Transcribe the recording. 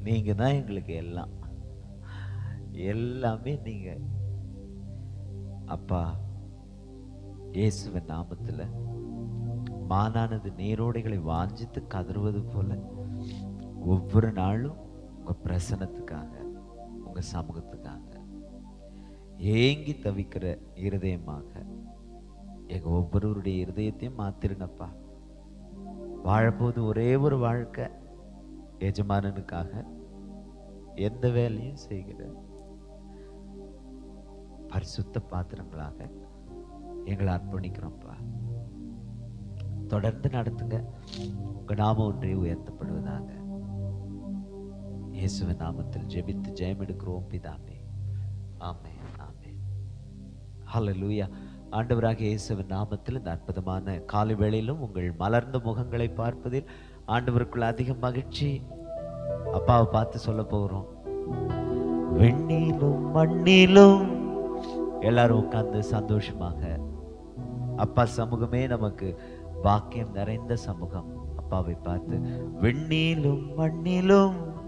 நீங்க தான் எங்களுக்கு எல்லாம் எல்லாமே நீங்க அப்பா இயேசுவின் நாமத்துல மானானது நீரோடைகளை வாஞ்சித்து கதறுவது போல ஒவ்வொரு நாளும் உங்க பிரசனத்துக்காக உங்க சமூகத்துக்காக ஏங்கி தவிக்கிற இருதயமாக எங்க ஒவ்வொருவருடைய இருதயத்தையும் மாத்திருங்கப்பா வாழப்போது ஒரே ஒரு வாழ்க்கை எஜமானனுக்காக எந்த வேலையும் செய்கிற பரிசுத்த பாத்திரங்களாக எங்களை அர்ப்பணிக்கிறோம்ப்பா தொடர்ந்து நடத்துங்க உங்க நாமம் ஒன்றே உயர்த்தப்படுவதாக இயேசுவின் நாமத்தில் ஜெபித்து ஜெயம் எடுக்கிறோம் பிதாமே ஆமென் ஆமென் ஹalleluya ஆண்டவராக இயேசுவின் நாமத்தில் இந்த அற்புதமான காலை வேளையிலும் உங்கள் மலர்ந்த முகங்களை பார்ப்பதில் ஆண்டவருக்குள்ள அதிக மகிழ்ச்சி அப்பாவை பார்த்து சொல்ல போகிறோம் வெண்ணிலும் மண்ணிலும் எல்லாரும் உட்கார்ந்து சந்தோஷமாக அப்பா சமூகமே நமக்கு பாக்கியம் நிறைந்த சமூகம் அப்பாவை பார்த்து வெண்ணிலும் மண்ணிலும்